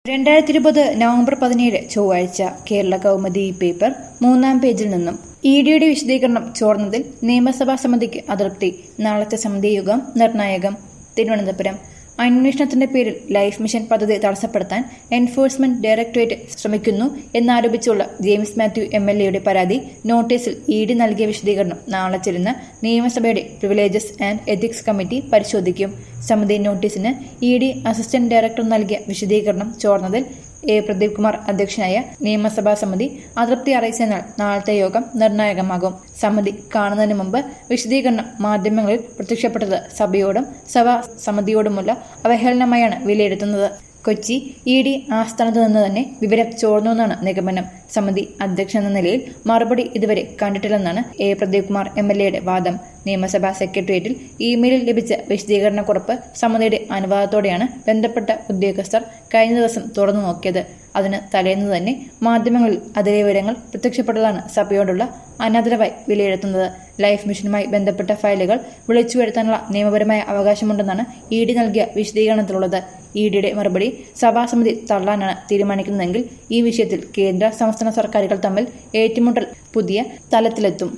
രണ്ടായിരത്തി ഇരുപത് നവംബർ പതിനേഴ് ചൊവ്വാഴ്ച കേരള കൗമുദി പേപ്പർ മൂന്നാം പേജിൽ നിന്നും ഇ ഡിയുടെ വിശദീകരണം ചോർന്നതിൽ നിയമസഭാ സമിതിക്ക് അതൃപ്തി നാളത്തെ സമിതി യോഗം നിർണായകം തിരുവനന്തപുരം അന്വേഷണത്തിന്റെ പേരിൽ ലൈഫ് മിഷൻ പദ്ധതി തടസ്സപ്പെടുത്താൻ എൻഫോഴ്സ്മെന്റ് ഡയറക്ടറേറ്റ് ശ്രമിക്കുന്നു എന്നാരോപിച്ചുള്ള ജെയിംസ് മാത്യു എം എൽ എയുടെ പരാതി നോട്ടീസിൽ ഇ ഡി നൽകിയ വിശദീകരണം നാളെ ചെല്ലുന്ന നിയമസഭയുടെ പ്രിവിലേജസ് ആൻഡ് എത്തിക്സ് കമ്മിറ്റി പരിശോധിക്കും സമിതി നോട്ടീസിന് ഇ ഡി അസിസ്റ്റന്റ് ഡയറക്ടർ നൽകിയ വിശദീകരണം ചോർന്നതിൽ എ പ്രദീപ് കുമാർ അധ്യക്ഷനായ നിയമസഭാ സമിതി അതൃപ്തി അറിയിച്ചതിനാൽ നാളത്തെ യോഗം നിർണായകമാകും സമിതി കാണുന്നതിന് മുമ്പ് വിശദീകരണം മാധ്യമങ്ങളിൽ പ്രത്യക്ഷപ്പെട്ടത് സഭയോടും സഭാ സമിതിയോടുമുള്ള അവഹേളനമായാണ് വിലയിരുത്തുന്നത് കൊച്ചി ഇ ഡി ആസ്ഥാനത്ത് നിന്ന് തന്നെ വിവരം ചോർന്നുവെന്നാണ് നിഗമനം സമിതി അധ്യക്ഷൻ എന്ന നിലയിൽ മറുപടി ഇതുവരെ കണ്ടിട്ടില്ലെന്നാണ് A Pradeep Kumar M L എയുടെ വാദം നിയമസഭാ സെക്രട്ടേറിയറ്റിൽ ഇമെയിലിൽ ലഭിച്ച വിശദീകരണക്കുറിപ്പ് സമിതിയുടെ അനുവാദത്തോടെയാണ് ബന്ധപ്പെട്ട ഉദ്യോഗസ്ഥർ കഴിഞ്ഞ ദിവസം തുറന്നു നോക്കിയത് അതിന് തലേന്ന് തന്നെ മാധ്യമങ്ങളിൽ അതിലെ വിവരങ്ങൾ പ്രത്യക്ഷപ്പെട്ടതാണ് സഭയോടുള്ള അനാദരവായി വിലയിരുത്തുന്നത് ലൈഫ് മിഷനുമായി ബന്ധപ്പെട്ട ഫയലുകൾ വിളിച്ചു വരുത്താനുള്ള നിയമപരമായ അവകാശമുണ്ടെന്നാണ് ഇ ഡി നൽകിയ വിശദീകരണത്തിലുള്ളത് ഇ ഡിയുടെ മറുപടി സഭാസമിതി തള്ളാനാണ് തീരുമാനിക്കുന്നതെങ്കിൽ ഈ വിഷയത്തിൽ കേന്ദ്ര സംസ്ഥാന സർക്കാരുകൾ തമ്മിൽ ഏറ്റുമുട്ടൽ പുതിയ തലത്തിലെത്തും